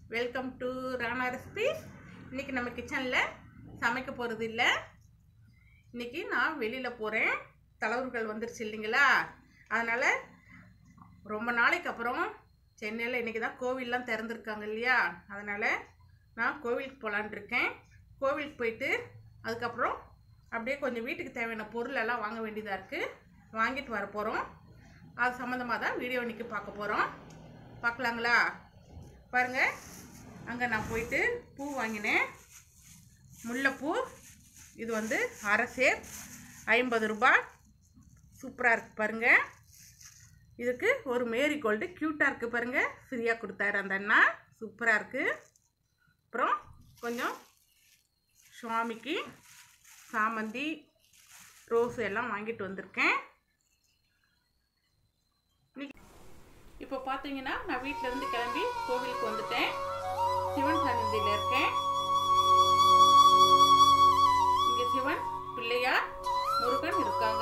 welcome to Rana recipes இன்றைக்கி நம்ம கிச்சனில் சமைக்க போகிறது இல்லை இன்றைக்கி நான் வெளியில் போகிறேன் தலைவர்கள் வந்துருச்சு இல்லைங்களா அதனால் ரொம்ப நாளைக்கு அப்புறம் சென்னையில் இன்றைக்கி தான் கோவில்லாம் திறந்துருக்காங்க இல்லையா அதனால் நான் கோவிலுக்கு போகலான் இருக்கேன் கோவிலுக்கு போயிட்டு அதுக்கப்புறம் அப்படியே கொஞ்சம் வீட்டுக்கு தேவையான பொருள் எல்லாம் வாங்க வேண்டியதாக இருக்குது வாங்கிட்டு வர போகிறோம் அது சம்மந்தமாக தான் வீடியோ இன்றைக்கி பார்க்க போகிறோம் பார்க்கலாங்களா பாருங்கள் அங்கே நான் போயிட்டு பூ வாங்கினேன் முல்லைப்பூ இது வந்து அரை சேர் ஐம்பது ரூபாய் சூப்பராக இருக்குது பாருங்கள் இதுக்கு ஒரு மேரி கோல்டு க்யூட்டாக இருக்குது பாருங்கள் ஃப்ரீயாக கொடுத்தாரு அந்த அண்ணா சூப்பராக இருக்குது அப்புறம் கொஞ்சம் சுவாமிக்கு சாமந்தி ரோஸ் எல்லாம் வாங்கிட்டு வந்திருக்கேன் இப்போ பார்த்தீங்கன்னா நான் வீட்டிலேருந்து கிளம்பி கோவிலுக்கு வந்துட்டேன் சிவன் சன்னதியில் இருக்கேன் இங்கே சிவன் பிள்ளையார் முருகன் இருக்காங்க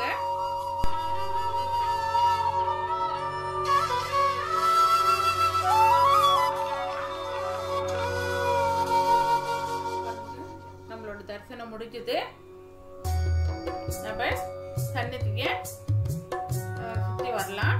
நம்மளோட தரிசனம் முடிஞ்சது நம்ம சன்னதியை சுற்றி வரலாம்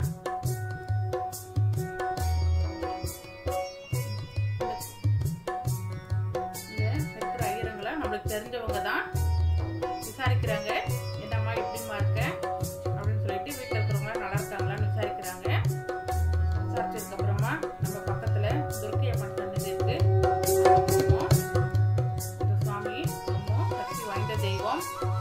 இருக்கிற ஐயருங்களா நம்மளுக்கு தெரிஞ்சவங்க தான் விசாரிக்கிறாங்க என்னம்மா எப்படிமா இருக்க அப்படின்னு சொல்லிட்டு வீட்டில் இருக்கிறவங்க நல்லா இருக்காங்களான்னு விசாரிக்கிறாங்க விசாரிச்சதுக்கு அப்புறமா நம்ம பக்கத்தில் துர்க்கை அம்மன் சன்னதி இருக்கு சுவாமி அம்மோ சக்தி வாய்ந்த தெய்வம்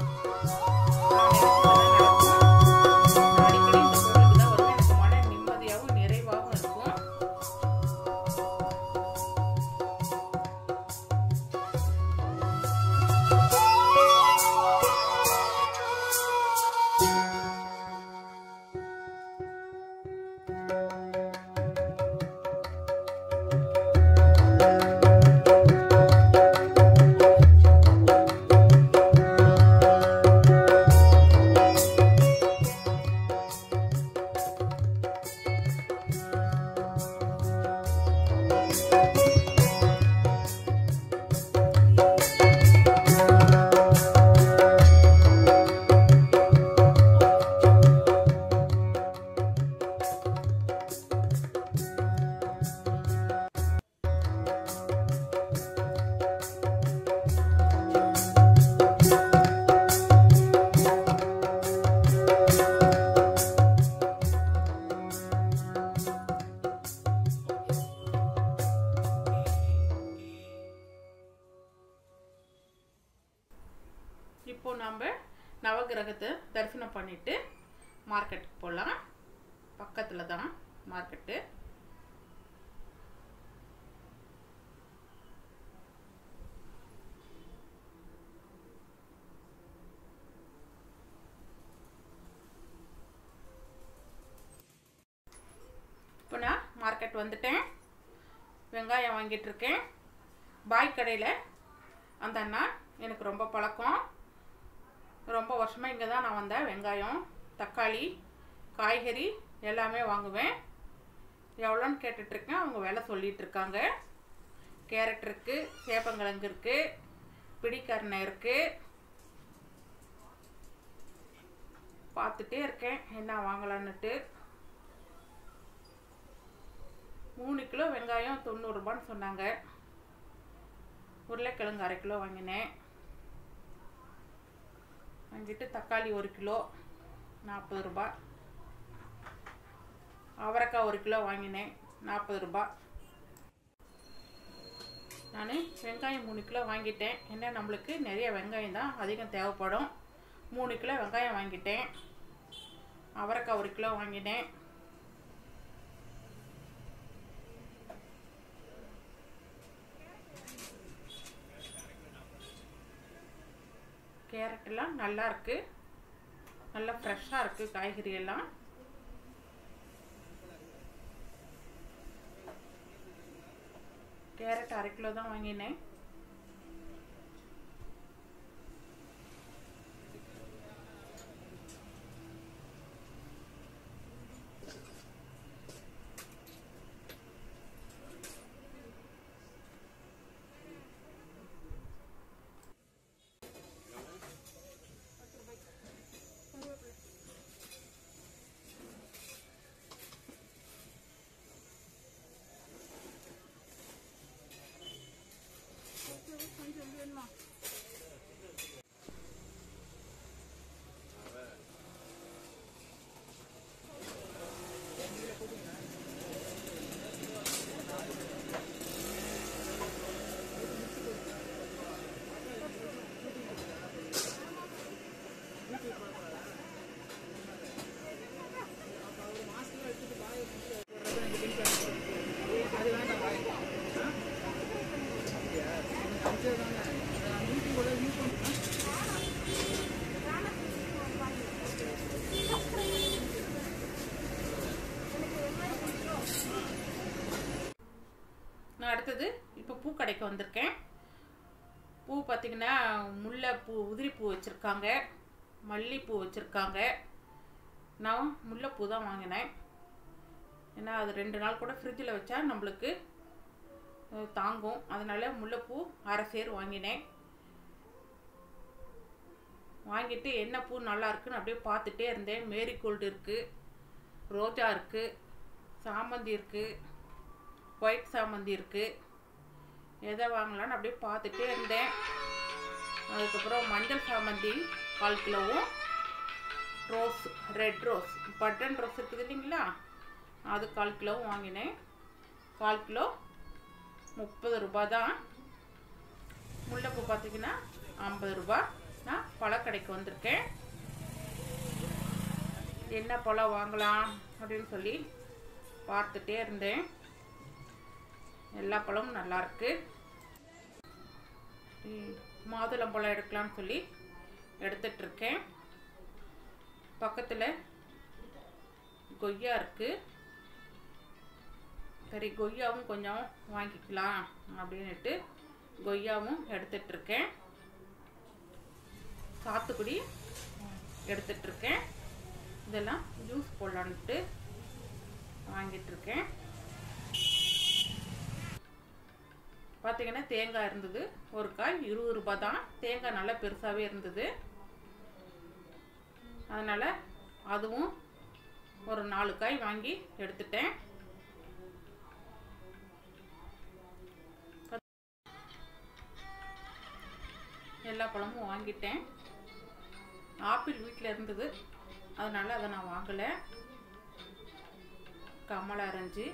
அடிக்கடி இந்த கோவிலுக்கு தான் வருவேன் எனக்கு மன நிம்மதியாகவும் நிறைவாகவும் இருக்கும் இப்போ நம்ம நவகிரகத்தை தரிசனம் பண்ணிட்டு மார்க்கெட்டுக்கு போகலாம் பக்கத்தில் தான் மார்க்கெட்டு இப்போ நான் மார்க்கெட் வந்துட்டேன் வெங்காயம் வாங்கிட்டு இருக்கேன் பாய் கடையில் அந்த அண்ணா எனக்கு ரொம்ப பழக்கம் ரொம்ப வருஷமாக இங்கே தான் நான் வந்தேன் வெங்காயம் தக்காளி காய்கறி எல்லாமே வாங்குவேன் எவ்வளோன்னு கேட்டுட்ருக்கேன் அவங்க விலை சொல்லிகிட்டு இருக்காங்க கேரட் இருக்குது சேப்பங்கிழங்கு இருக்குது பிடிக்கரணை இருக்குது பார்த்துட்டே இருக்கேன் என்ன வாங்கலான்னுட்டு மூணு கிலோ வெங்காயம் தொண்ணூறுரூபான்னு சொன்னாங்க உருளைக்கிழங்கு அரை கிலோ வாங்கினேன் வாங்கிட்டு தக்காளி ஒரு கிலோ நாற்பது ரூபா அவரைக்காய் ஒரு கிலோ வாங்கினேன் நாற்பது ரூபா நான் வெங்காயம் மூணு கிலோ வாங்கிட்டேன் என்ன நம்மளுக்கு நிறைய வெங்காயம் தான் அதிகம் தேவைப்படும் மூணு கிலோ வெங்காயம் வாங்கிட்டேன் அவரைக்காய் ஒரு கிலோ வாங்கினேன் கேரட் எல்லாம் நல்லா இருக்கு நல்லா ஃப்ரெஷ்ஷாக இருக்குது காய்கறி எல்லாம் கேரட் அரை கிலோ தான் வாங்கினேன் வந்திருக்கேன் பூ பார்த்திங்கன்னா முல்லைப்பூ உதிரிப்பூ வச்சுருக்காங்க மல்லிப்பூ வச்சுருக்காங்க நான் முல்லைப்பூ தான் வாங்கினேன் ஏன்னா அது ரெண்டு நாள் கூட ஃப்ரிட்ஜில் வச்சா நம்மளுக்கு அஹ், தாங்கும் அதனால் முல்லைப்பூ அரை சேர் வாங்கினேன் வாங்கிட்டு என்ன பூ நல்லா இருக்குன்னு அப்படியே பார்த்துட்டே இருந்தேன் மேரிகோல்டு இருக்குது ரோஜா இருக்குது சாமந்தி இருக்குது ஒயிட் சாமந்தி இருக்குது எதை வாங்கலான்னு அப்படியே பார்த்துட்டே இருந்தேன் அதுக்கப்புறம் மஞ்சள் சாமந்தி கால் கிலோவும் rose red rose button rose இருக்குது இல்லைங்களா அது கால் கிலோவும் வாங்கினேன் கால் கிலோ முப்பது ரூபாய் தான் முல்லைப்பூ பார்த்தீங்கன்னா ஐம்பது ரூபாய் நான் பழக்கடைக்கு வந்திருக்கேன் என்ன பழம் வாங்கலாம் அப்படின்னு சொல்லி பார்த்துட்டே இருந்தேன் எல்லா பழமும் நல்லா இருக்கு ம், மாதுளம்பழம் எடுக்கலாம்னு சொல்லி எடுத்துட்டு இருக்கேன் பக்கத்தில் கொய்யா இருக்கு சரி கொய்யாவும் கொஞ்சம் வாங்கிக்கலாம் அப்படின்னுட்டு கொய்யாவும் எடுத்துட்டு இருக்கேன் சாத்துக்குடி எடுத்துட்டு இருக்கேன் இதெல்லாம் ஜூஸ் போடலான்ட்டு வாங்கிட்டு இருக்கேன் பார்த்தீங்கன்னா தேங்காய் இருந்தது ஒரு காய் இருபது ரூபாய் தான் தேங்காய் நல்லா பெருசாகவே இருந்தது அதனால் அதுவும் ஒரு நாலு காய் வாங்கி எடுத்துட்டேன் எல்லா பழமும் வாங்கிட்டேன் ஆப்பிள் வீட்டில் இருந்தது அதனால் அதை நான் வாங்கலை கமலா ஆரஞ்சு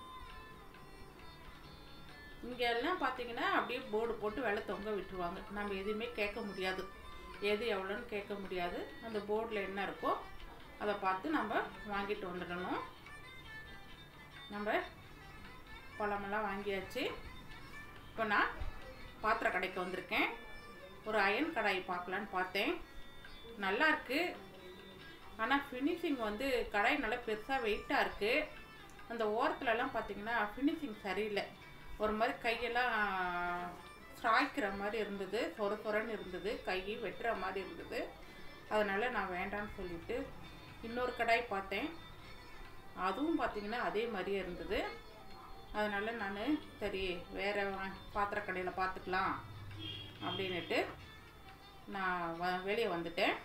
இங்கே எல்லாம் பார்த்தீங்கன்னா அப்படியே போர்டு போட்டு வெள்ளை தொங்க விட்டுருவாங்க நம்ம எதுவுமே கேட்க முடியாது எது எவ்வளோன்னு கேட்க முடியாது அந்த போர்டில் என்ன இருக்கோ அதை பார்த்து நம்ம வாங்கிட்டு வந்துடணும் நம்ம பழமெல்லாம் வாங்கியாச்சு இப்போ நான் பாத்திர கடைக்கு வந்திருக்கேன் ஒரு அயன் கடாய் பார்க்கலான்னு பார்த்தேன் நல்லா இருக்கு ஆனால் ஃபினிஷிங் வந்து கடாய் நல்லா பெருசாக வெயிட்டாக இருக்குது அந்த ஓரத்துலலாம் பார்த்தீங்கன்னா ஃபினிஷிங் சரியில்லை ஒரு மாதிரி கையெல்லாம் சாய்க்கிற மாதிரி இருந்தது சொர சொரன்னு இருந்தது கை வெட்டுற மாதிரி இருந்தது அதனால் நான் வேண்டாம்னு சொல்லிட்டு இன்னொரு கடாய் பார்த்தேன் அதுவும் பார்த்தீங்கன்னா அதே மாதிரியே இருந்தது அதனால் நான் சரி வேறு பாத்திர கடையில் பார்த்துக்கலாம் அப்படின்னுட்டு நான் வ வெளியே வந்துட்டேன்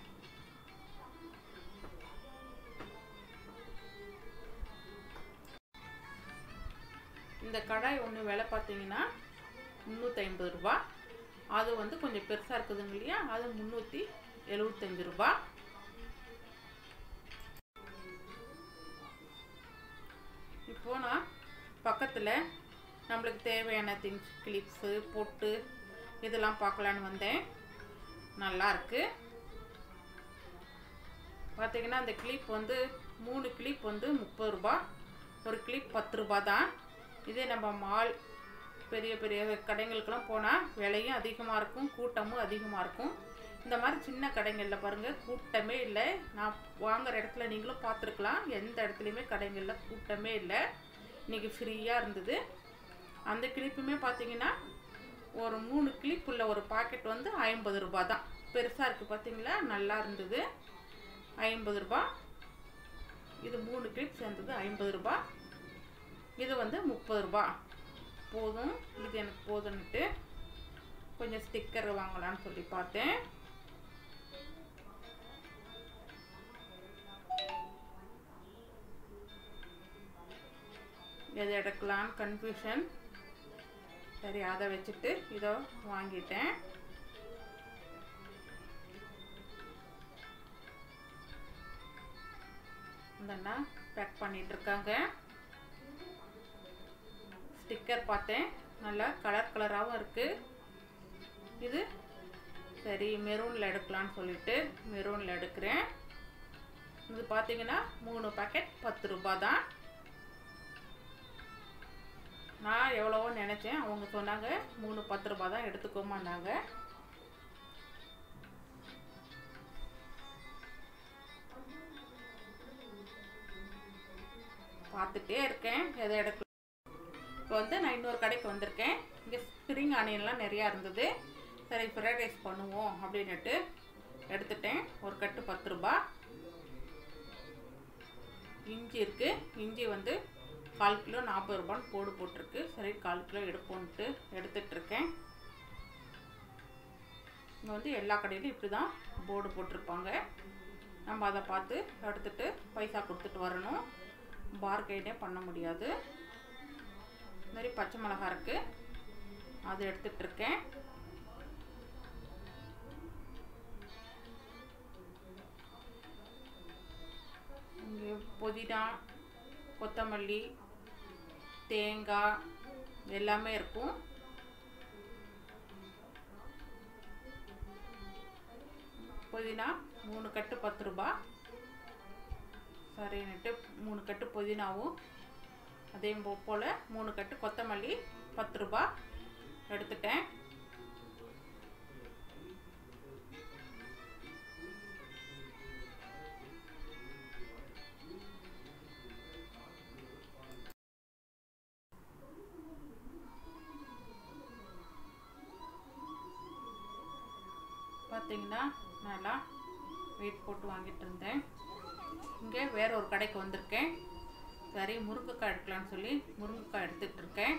இந்த கடாய் ஒன்று விலை பார்த்தீங்கன்னா முந்நூற்றி ஐம்பது ரூபா அது வந்து கொஞ்சம் பெருசாக இருக்குதுங்க இல்லையா அது முந்நூற்றி எழுபத்தஞ்சு ரூபா இப்போ நான் பக்கத்தில் நம்மளுக்கு தேவையான திங்ஸ் கிளிப்ஸு பொட்டு இதெல்லாம் பார்க்கலான்னு வந்தேன் நல்லா இருக்கு பார்த்தீங்கன்னா அந்த கிளிப் வந்து மூணு கிளிப் வந்து முப்பது ரூபா ஒரு கிளிப் பத்து ரூபா தான் இதே நம்ம மால் பெரிய பெரிய கடைங்களுக்கெல்லாம் போனால் விலையும் அதிகமாக இருக்கும் கூட்டமும் அதிகமாக இருக்கும் இந்த மாதிரி சின்ன கடைகளில் பாருங்கள் கூட்டமே இல்லை நான் வாங்குற இடத்துல நீங்களும் பார்த்துருக்கலாம் எந்த இடத்துலையுமே கடைகளில் கூட்டமே இல்லை இன்றைக்கி ஃப்ரீயாக இருந்தது அந்த கிளிப்புமே பார்த்தீங்கன்னா ஒரு மூணு கிளிப் உள்ள ஒரு பாக்கெட் வந்து ஐம்பது ரூபா தான் பெருசாக இருக்குது பார்த்தீங்களா நல்லா இருந்தது ஐம்பது ரூபா இது மூணு கிளிப் சேர்ந்தது ஐம்பது ரூபா இது வந்து முப்பது ரூபா போதும் இது எனக்கு போதுன்ட்டு கொஞ்சம் ஸ்டிக்கர் வாங்கலாம்னு சொல்லி பார்த்தேன் எது எடுக்கலான்னு கன்ஃபியூஷன் சரி அதை வச்சுட்டு இதோ வாங்கிட்டேன் இந்தண்ணா பேக் பண்ணிட்டு இருக்காங்க ஸ்டிக்கர் பார்த்தேன் நல்லா கலர் கலராகவும் இருக்குது இது சரி மெரூனில் எடுக்கலான்னு சொல்லிட்டு மெரூனில் எடுக்கிறேன் இது பார்த்தீங்கன்னா மூணு பாக்கெட் பத்து ரூபா தான் நான் எவ்வளவோ நினச்சேன் அவங்க சொன்னாங்க மூணு பத்து ரூபா தான் எடுத்துக்கோமான்னாங்க பார்த்துட்டே இருக்கேன் எதை எடுக்க இப்போ வந்து நான் இன்னொரு கடைக்கு வந்திருக்கேன் இங்கே ஸ்ப்ரிங் ஆனியன்லாம் நிறையா இருந்தது சரி ஃப்ரைட் ரைஸ் பண்ணுவோம் அப்படின்னுட்டு எடுத்துட்டேன் ஒரு கட்டு பத்து ரூபா இஞ்சி இருக்குது இஞ்சி வந்து கால் கிலோ நாற்பது ரூபான்னு போடு போட்டிருக்கு சரி கால் கிலோ எடுப்போன்ட்டு எடுத்துட்ருக்கேன் இங்கே வந்து எல்லா கடையிலும் இப்படி தான் போர்டு போட்டிருப்பாங்க நம்ம அதை பார்த்து எடுத்துட்டு பைசா கொடுத்துட்டு வரணும் பார்கெயினே பண்ண முடியாது இது மாதிரி பச்சை மிளகா இருக்குது அது எடுத்துட்ருக்கேன் இங்கே புதினா கொத்தமல்லி தேங்காய் எல்லாமே இருக்கும் புதினா மூணு கட்டு பத்து ரூபா சரின்னுட்டு மூணு கட்டு புதினாவும் அதே போ- போல் மூணு கட்டு கொத்தமல்லி பத்து ரூபா எடுத்துட்டேன் பார்த்தீங்கன்னா நல்லா வெயிட் போட்டு வாங்கிட்டு இருந்தேன் இங்கே வேற ஒரு கடைக்கு வந்திருக்கேன் சரி முருங்கைக்காய் எடுக்கலாம்னு சொல்லி முருங்கைக்காய் எடுத்துட்டு இருக்கேன்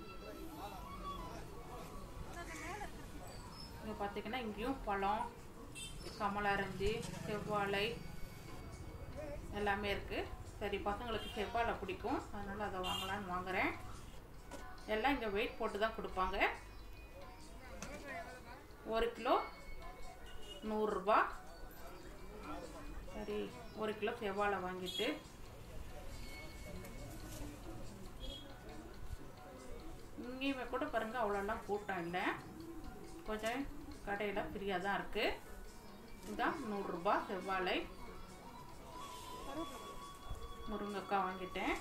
இங்கே பார்த்தீங்கன்னா இங்கேயும் பழம் கமலாரஞ்சி செவ்வாழை எல்லாமே இருக்குது சரி பசங்களுக்கு செவ்வாழை பிடிக்கும் அதனால் அதை வாங்கலாம்னு வாங்குறேன் எல்லாம் இங்கே வெயிட் போட்டு தான் கொடுப்பாங்க ஒரு கிலோ நூறுரூபா சரி ஒரு கிலோ செவ்வாழை வாங்கிட்டு இங்கேயுமே கூட பாருங்கள் அவ்வளோலாம் கூட்டம் இல்லை கொஞ்சம் கடையில் ஃப்ரீயாக தான் இருக்குது இதான் நூறுரூபா செவ்வாழை முருங்கைக்காய் வாங்கிட்டேன்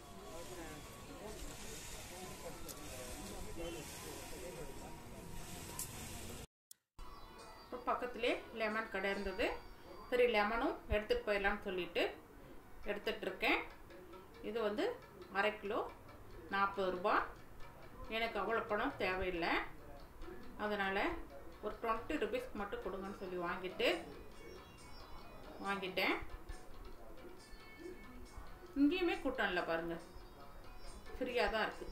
இப்போ பக்கத்துலேயே லெமன் கடை இருந்தது சரி லெமனும் எடுத்துகிட்டு போயிடலாம்னு சொல்லிட்டு எடுத்துட்டு இருக்கேன் இது வந்து அரை கிலோ நாற்பது ரூபா எனக்கு அவ்வளோ பணம் தேவையில்லை அதனால் ஒரு டுவெண்ட்டி ருபீஸ்க்கு மட்டும் கொடுங்கன்னு சொல்லி வாங்கிட்டு வாங்கிட்டேன் இங்கேயுமே கூட்டம் இல்லை பாருங்கள் ஃப்ரீயாக தான் இருக்குது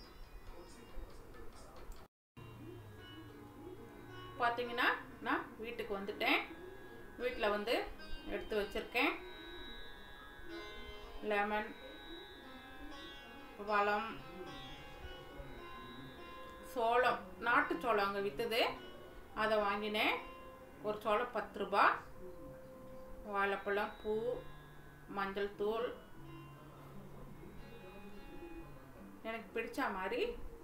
பார்த்தீங்கன்னா நான் வீட்டுக்கு வந்துட்டேன் வீட்டில் வந்து எடுத்து வச்சுருக்கேன் லெமன் வளம் சோளம் நாட்டு சோளம் அங்கே விற்றுது அதை வாங்கினேன் ஒரு சோளம் பத்து ரூபா வாழைப்பழம் பூ மஞ்சள் தூள் எனக்கு பிடிச்ச மாதிரி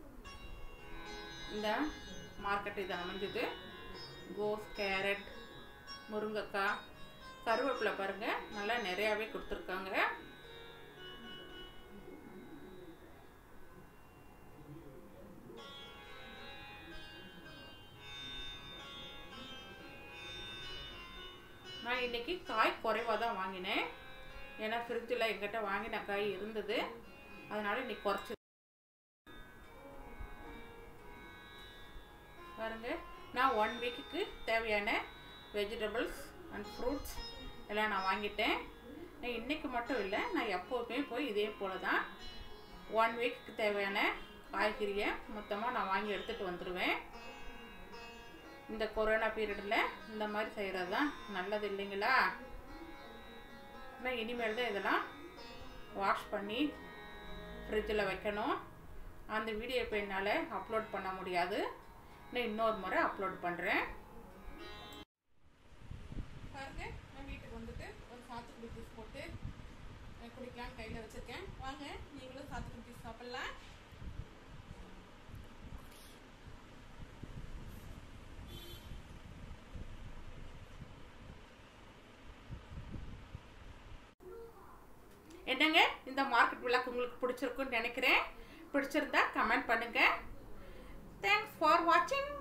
இந்த மார்க்கெட் இது அமைஞ்சது கோஸ் கேரட் முருங்கைக்காய் கருவேப்பிலை பாருங்கள் நல்லா நிறையாவே கொடுத்துருக்காங்க நான் இன்னைக்கு காய் குறைவாக தான் வாங்கினேன் ஏன்னா ஃப்ரிட்ஜில் எங்கிட்ட வாங்கின காய் இருந்தது அதனால இன்னைக்கு குறைச்சி பாருங்க நான் ஒன் வீக்குக்கு தேவையான வெஜிடபிள்ஸ் அண்ட் ஃப்ரூட்ஸ் எல்லாம் நான் வாங்கிட்டேன் நான் இன்னைக்கு மட்டும் இல்லை நான் எப்போவுமே போய் இதே போல தான் ஒன் வீக்குக்கு தேவையான காய்கறியை மொத்தமாக நான் வாங்கி எடுத்துகிட்டு வந்துடுவேன் இந்த கொரோனா பீரியடில் இந்த மாதிரி செய்கிறது தான் நல்லது இல்லைங்களா ஆனால் இனிமேல் தான் இதெல்லாம் வாஷ் பண்ணி ஃப்ரிட்ஜில் வைக்கணும் அந்த வீடியோ இப்போ என்னால் அப்லோட் பண்ண முடியாது நான் இன்னொரு முறை அப்லோட் பண்ணுறேன் பாருங்க நான் வீட்டுக்கு வந்துட்டு ஒரு சாத்துக்குடி ஜூஸ் போட்டு அஹ், குடிக்கலாம்னு கையில் வச்சுருக்கேன் வாங்க நீங்களும் சாத்துக்குடி ஜூஸ் சாப்பிட்லாம் என்னங்க இந்த மார்க்கெட் விழாக்கு உங்களுக்கு பிடிச்சிருக்குன்னு நினைக்கிறேன் பிடிச்சிருந்தா கமெண்ட் பண்ணுங்க தேங்க்ஸ் ஃபார் வாட்சிங்